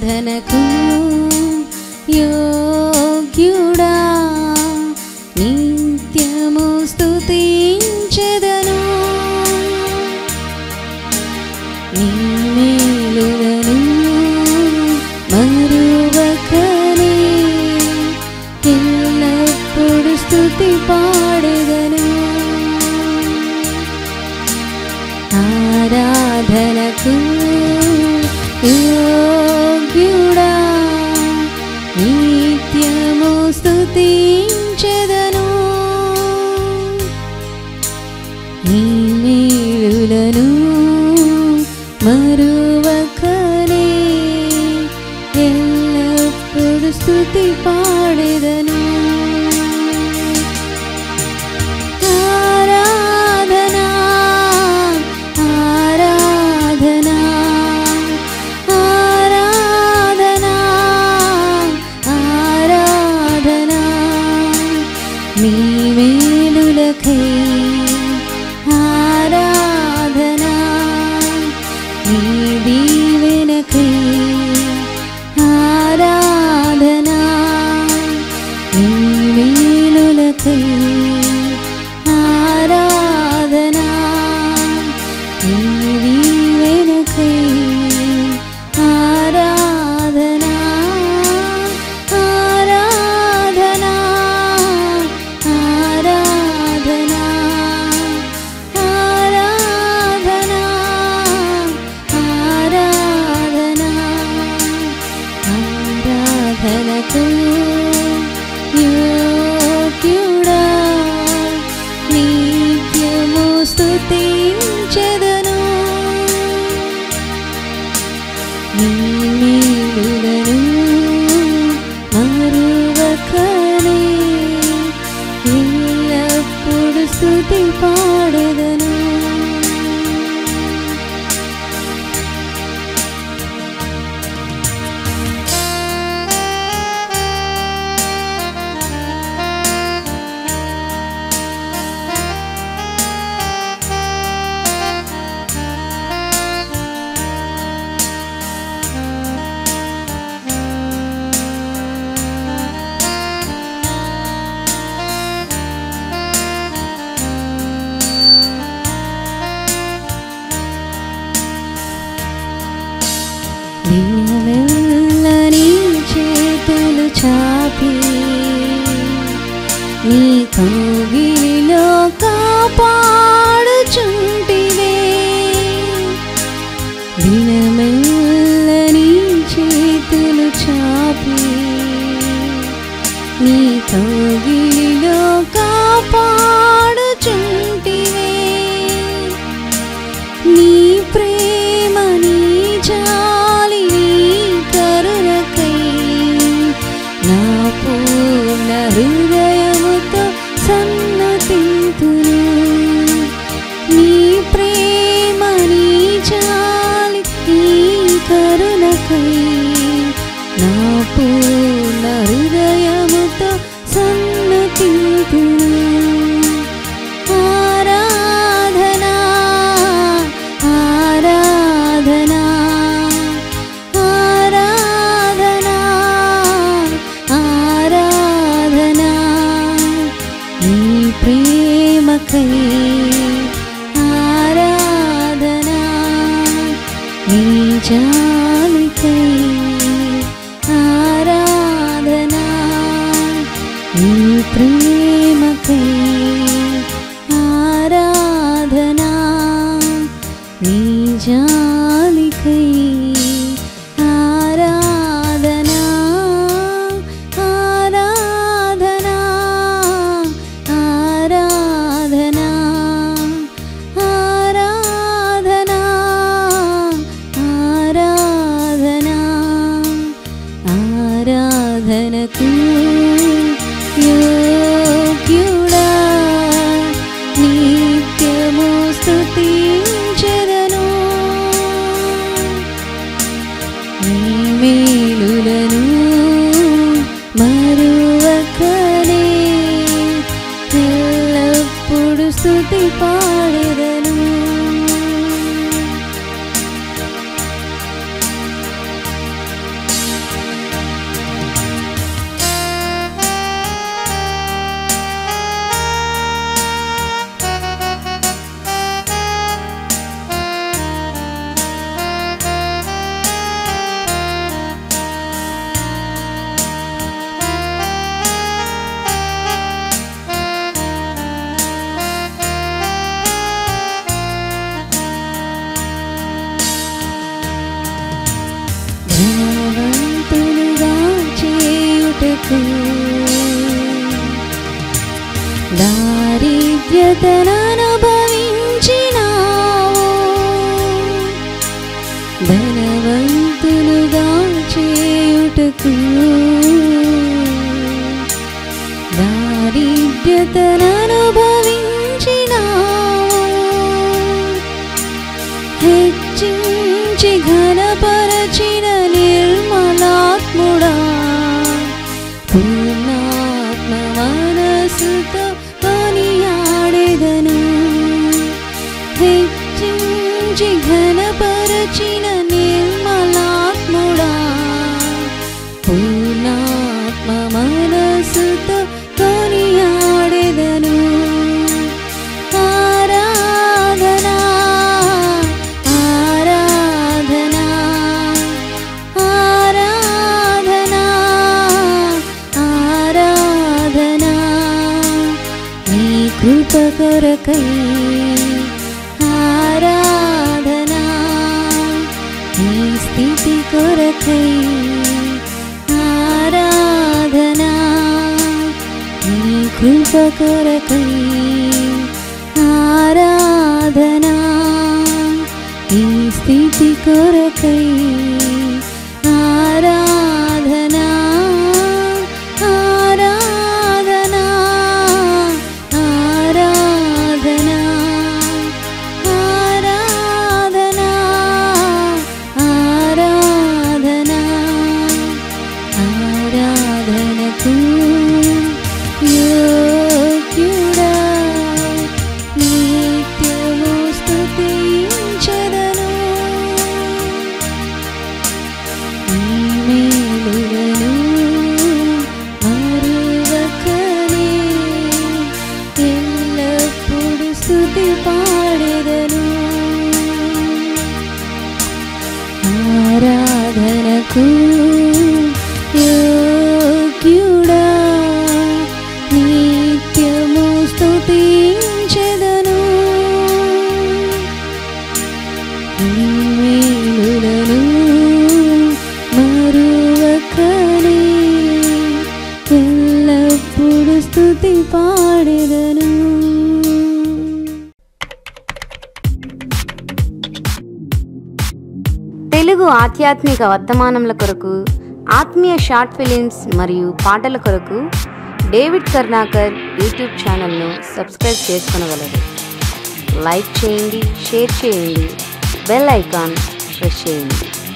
ఆరాధనకు యోగ్యుడా నిత్యము స్తుతించెదను నీ మేలులను మరువకనే ఎల్లప్పుడు స్తుతి పాడెదను ఆరాధనకు యోగ్యుడా నిత్యము స్తుతించెదను నీ మేలులను మరువకనే ఎల్లప్పుడు స్తుతి పాడెదను ఆరాధనా ఆరాధనా ఆరాధనా ఆరాధనా నీ మేలులకై ఆరాధనా నీ దీవెనకై ఆరాధనా నీ మేలులకై ఆరాధనా నీ దీవెనకై ఆరాధనా ఆరాధనా ఆరాధనా ఆరాధనా ఆరాధనా ఆరాధనకు యోగ్యుడా నిత్యము స్తుతించెదను నీ మేలులను మరువకనే ఎల్లప్పుడు స్తుతి పాడెదను దినమెల్ల నీ చేతులు చాపి నీ కౌగిలిలో కాపాడుచుంటివే దినమెల్ల నీ చేతులు చాపి నీ కౌగిలిలో కాపాడుచుంటివే నీ ప్రేమ నీ జాలి నీ కరుణకై నా పూర్ణ హృదయముతో సన్నతింతును నీ ప్రేమ నీ జాలి నీ కరుణకై నా పూర్ణ హృదయముతో సన్నతింతును ఆరాధనా ఆరాధనా ఆరాధనా ఆరాధనా నీ ప్రేమకై ఆరాధనా నీ జాలికై ఆరాధనా నీ ప్రేమకై ఆరాధనా నీ జాలికై ఆరాధనా ఆరాధనా ఆరాధనా ఆరాధనా ఆరాధనా ఆరాధనకు యోగ్యుడా నిత్యము స్తుతించెదను నీ మేలులను మరువకనే ఎల్లప్పుడు స్తుతి పాడెదను ధనవంతులుగా చేయుటకు దారిద్ర్యతననుభవించినావు ధనవంతులుగా చేయుటకు దారిద్ర్యతననుభవించినావు హెచ్చించి ఘనపరచిన నిర్మలాత్ముడా పూర్ణాత్మ మనసుతో కొనియాడెదను హెచ్చించి ఘనపరచిన నిర్మలాత్ముడా పూర్ణాత్మ మనసుతో కొనియాడెదను ఆరాధనా ఆరాధనా ఆరాధనా ఆరాధనా నీ కృప కొరకై ఆరాధనా నీ స్థితి కొరకై ఆరాధనా నీ కృప కొరకై ఆరాధనా ఈ స్థితి కొరకై ఆరాధనా ఆరాధనా ఆరాధనా ఆరాధనా ఆరాధనా ఆరాధనకు యోగ్యుడా నిత్యము స్తుతించెదను నీ మేలులను మరువకనే ఎల్లప్పుడు స్తుతి పాడెదను ఆరాధనకు యోగ్యుడా నిత్యము స్తుతించెదను నీ మేలులను మరువకనే ఎల్లప్పుడు స్తుతి పాడెదను తెలుగు ఆధ్యాత్మిక వర్తమానముల కొరకు ఆత్మీయ షార్ట్ ఫిలిమ్స్ మరియు పాటల కొరకు డేవిడ్ కర్ణాకర్ యూట్యూబ్ ఛానల్ను సబ్స్క్రైబ్ చేసుకొనగలరు లైక్ చేయండి షేర్ చేయండి బెల్ ఐకాన్ ప్రెస్ చేయండి